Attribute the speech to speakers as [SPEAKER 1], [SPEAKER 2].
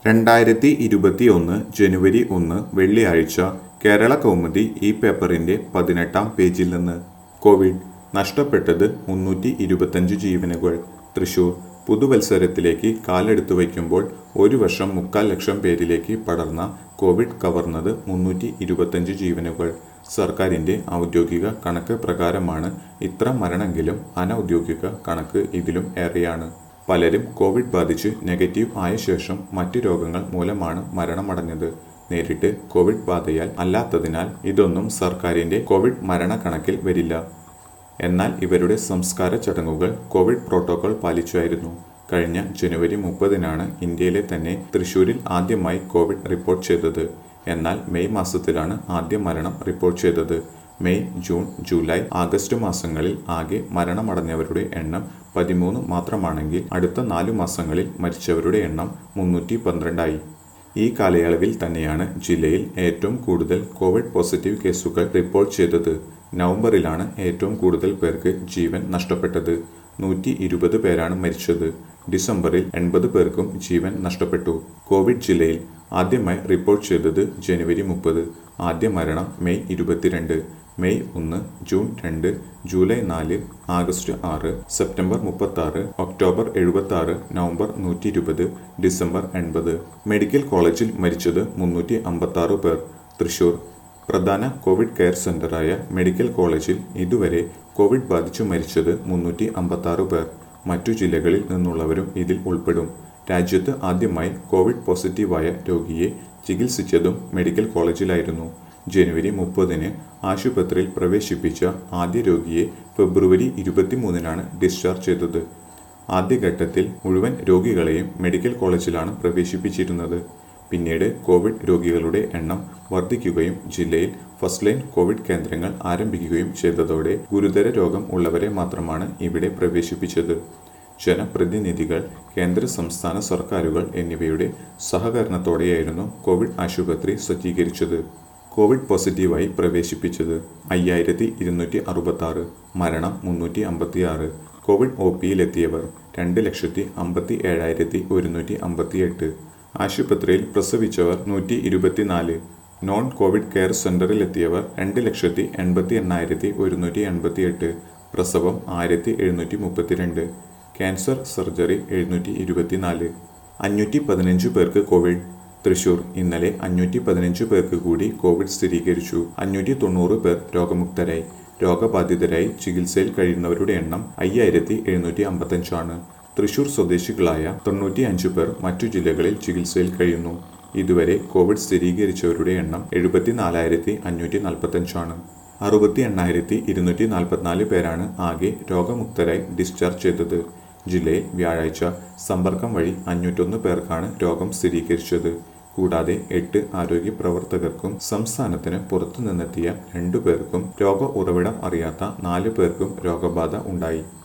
[SPEAKER 1] രണ്ടായിരത്തി ഇരുപത്തി ഒന്ന് ജനുവരി ഒന്ന് വെള്ളിയാഴ്ച കേരള കൗമുദി ഈ പേപ്പറിന്റെ പതിനെട്ടാം പേജിൽ നിന്ന് കോവിഡ് നഷ്ടപ്പെട്ടത് മുന്നൂറ്റി ഇരുപത്തഞ്ച് ജീവനുകൾ തൃശൂർ പുതുവത്സരത്തിലേക്ക് കാലെടുത്തു വയ്ക്കുമ്പോൾ ഒരു വർഷം മുക്കാൽ ലക്ഷം പേരിലേക്ക് പടർന്ന കോവിഡ് കവർന്നത് മുന്നൂറ്റി ഇരുപത്തഞ്ച് ജീവനുകൾ സർക്കാരിന്റെ ഔദ്യോഗിക കണക്ക് പ്രകാരമാണ് ഇത്ര മരണമെങ്കിലും അനൗദ്യോഗിക കണക്ക് ഇതിലും ഏറെയാണ് പലരും കോവിഡ് ബാധിച്ച് നെഗറ്റീവ് ആയ ശേഷം മറ്റു രോഗങ്ങൾ മൂലമാണ് മരണമടഞ്ഞത് നേരിട്ട് കോവിഡ് ബാധയാൽ അല്ലാത്തതിനാൽ ഇതൊന്നും സർക്കാരിന്റെ കോവിഡ് മരണക്കണക്കിൽ വരില്ല എന്നാൽ ഇവരുടെ സംസ്കാര ചടങ്ങുകൾ കോവിഡ് പ്രോട്ടോകോൾ പാലിച്ചായിരുന്നു കഴിഞ്ഞ ജനുവരി മുപ്പതിനാണ് ഇന്ത്യയിലെ തന്നെ തൃശൂരിൽ ആദ്യമായി കോവിഡ് റിപ്പോർട്ട് ചെയ്തത് എന്നാൽ മെയ് മാസത്തിലാണ് ആദ്യ മരണം റിപ്പോർട്ട് ചെയ്തത് മെയ് ജൂൺ ജൂലൈ ആഗസ്റ്റ് മാസങ്ങളിൽ ആകെ മരണമടഞ്ഞവരുടെ എണ്ണം പതിമൂന്ന് മാത്രമാണെങ്കിൽ അടുത്ത നാലു മാസങ്ങളിൽ മരിച്ചവരുടെ എണ്ണം മുന്നൂറ്റി പന്ത്രണ്ടായി ഈ കാലയളവിൽ തന്നെയാണ് ജില്ലയിൽ ഏറ്റവും കൂടുതൽ കോവിഡ് പോസിറ്റീവ് കേസുകൾ റിപ്പോർട്ട് ചെയ്തത് നവംബറിലാണ് ഏറ്റവും കൂടുതൽ പേർക്ക് ജീവൻ നഷ്ടപ്പെട്ടത് നൂറ്റി ഇരുപത് പേരാണ് മരിച്ചത് ഡിസംബറിൽ എൺപത് പേർക്കും ജീവൻ നഷ്ടപ്പെട്ടു കോവിഡ് ജില്ലയിൽ ആദ്യമായി റിപ്പോർട്ട് ചെയ്തത് ജനുവരി മുപ്പത് ആദ്യ മരണം മെയ് ഇരുപത്തിരണ്ട് മെയ് ഒന്ന് ജൂൺ രണ്ട് ജൂലൈ നാല് ആഗസ്റ്റ് ആറ് സെപ്റ്റംബർ മുപ്പത്തി ആറ് ഒക്ടോബർ എഴുപത്തി ആറ് നവംബർ നൂറ്റി ഇരുപത് ഡിസംബർ എൺപത് മെഡിക്കൽ കോളേജിൽ മരിച്ചത് മുന്നൂറ്റി അമ്പത്തി ആറ് പേർ തൃശൂർ പ്രധാന കോവിഡ് കെയർ സെന്ററായ മെഡിക്കൽ കോളേജിൽ ഇതുവരെ കോവിഡ് ബാധിച്ചു മരിച്ചത് മുന്നൂറ്റി അമ്പത്തി ആറ് പേർ മറ്റു ജില്ലകളിൽ നിന്നുള്ളവരും ഇതിൽ ഉൾപ്പെടും രാജ്യത്ത് ആദ്യമായി കോവിഡ് പോസിറ്റീവായ രോഗിയെ ചികിത്സിച്ചതും മെഡിക്കൽ കോളേജിലായിരുന്നു ജനുവരി മുപ്പതിന് ആശുപത്രിയിൽ പ്രവേശിപ്പിച്ച ആദ്യ രോഗിയെ ഫെബ്രുവരി ഇരുപത്തിമൂന്നിനാണ് ഡിസ്ചാർജ് ചെയ്തത് ആദ്യഘട്ടത്തിൽ മുഴുവൻ രോഗികളെയും മെഡിക്കൽ കോളേജിലാണ് പ്രവേശിപ്പിച്ചിരുന്നത് പിന്നീട് കോവിഡ് രോഗികളുടെ എണ്ണം വർദ്ധിക്കുകയും ജില്ലയിൽ ഫസ്റ്റ് ലൈൻ കോവിഡ് കേന്ദ്രങ്ങൾ ആരംഭിക്കുകയും ചെയ്തതോടെ ഗുരുതര രോഗം ഉള്ളവരെ മാത്രമാണ് ഇവിടെ പ്രവേശിപ്പിച്ചത് ജനപ്രതിനിധികൾ കേന്ദ്ര സംസ്ഥാന സർക്കാരുകൾ എന്നിവയുടെ സഹകരണത്തോടെയായിരുന്നു കോവിഡ് ആശുപത്രി സജ്ജീകരിച്ചത് കോവിഡ് പോസിറ്റീവായി പ്രവേശിപ്പിച്ചത് അയ്യായിരത്തി ഇരുന്നൂറ്റി അറുപത്തി ആറ് മരണം മുന്നൂറ്റി അമ്പത്തി ആറ് കോവിഡ് ഒ പിയിലെത്തിയവർ രണ്ട് ലക്ഷത്തി അമ്പത്തി ഏഴായിരത്തി ഒരുന്നൂറ്റി അമ്പത്തി എട്ട് ആശുപത്രിയിൽ പ്രസവിച്ചവർ നൂറ്റി ഇരുപത്തിനാല് നോൺ കോവിഡ് കെയർ സെന്ററിലെത്തിയവർ രണ്ട് ലക്ഷത്തി എൺപത്തി എണ്ണായിരത്തി ഒരുന്നൂറ്റി എൺപത്തി എട്ട് പ്രസവം ആയിരത്തി എഴുന്നൂറ്റി മുപ്പത്തിരണ്ട് ക്യാൻസർ സർജറി എഴുന്നൂറ്റി ഇരുപത്തിനാല് അഞ്ഞൂറ്റി പതിനഞ്ച് പേർക്ക് കോവിഡ് തൃശൂർ ഇന്നലെ അഞ്ഞൂറ്റി പതിനഞ്ച് പേർക്ക് കൂടി കോവിഡ് സ്ഥിരീകരിച്ചു അഞ്ഞൂറ്റി തൊണ്ണൂറ് പേർ രോഗമുക്തരായി രോഗബാധിതരായി ചികിത്സയിൽ കഴിയുന്നവരുടെ എണ്ണം അയ്യായിരത്തി എഴുന്നൂറ്റി അമ്പത്തഞ്ചാണ് തൃശൂർ സ്വദേശികളായ തൊണ്ണൂറ്റി അഞ്ച് പേർ മറ്റു ജില്ലകളിൽ ചികിത്സയിൽ കഴിയുന്നു ഇതുവരെ കോവിഡ് സ്ഥിരീകരിച്ചവരുടെ എണ്ണം എഴുപത്തിനാലായിരത്തി അഞ്ഞൂറ്റി നാൽപ്പത്തഞ്ചാണ് അറുപത്തി എണ്ണായിരത്തി ഇരുന്നൂറ്റി നാൽപ്പത്തിനാല് പേരാണ് ആകെ രോഗമുക്തരായി ഡിസ്ചാർജ് ചെയ്തത് ജില്ലയിൽ വ്യാഴാഴ്ച സമ്പർക്കം വഴി അഞ്ഞൂറ്റൊന്ന് പേർക്കാണ് രോഗം സ്ഥിരീകരിച്ചത് കൂടാതെ എട്ട് ആരോഗ്യ പ്രവർത്തകർക്കും സംസ്ഥാനത്തിന് പുറത്തു നിന്നെത്തിയ രണ്ടു പേർക്കും രോഗ ഉറവിടം അറിയാത്ത നാല് പേർക്കും രോഗബാധ ഉണ്ടായി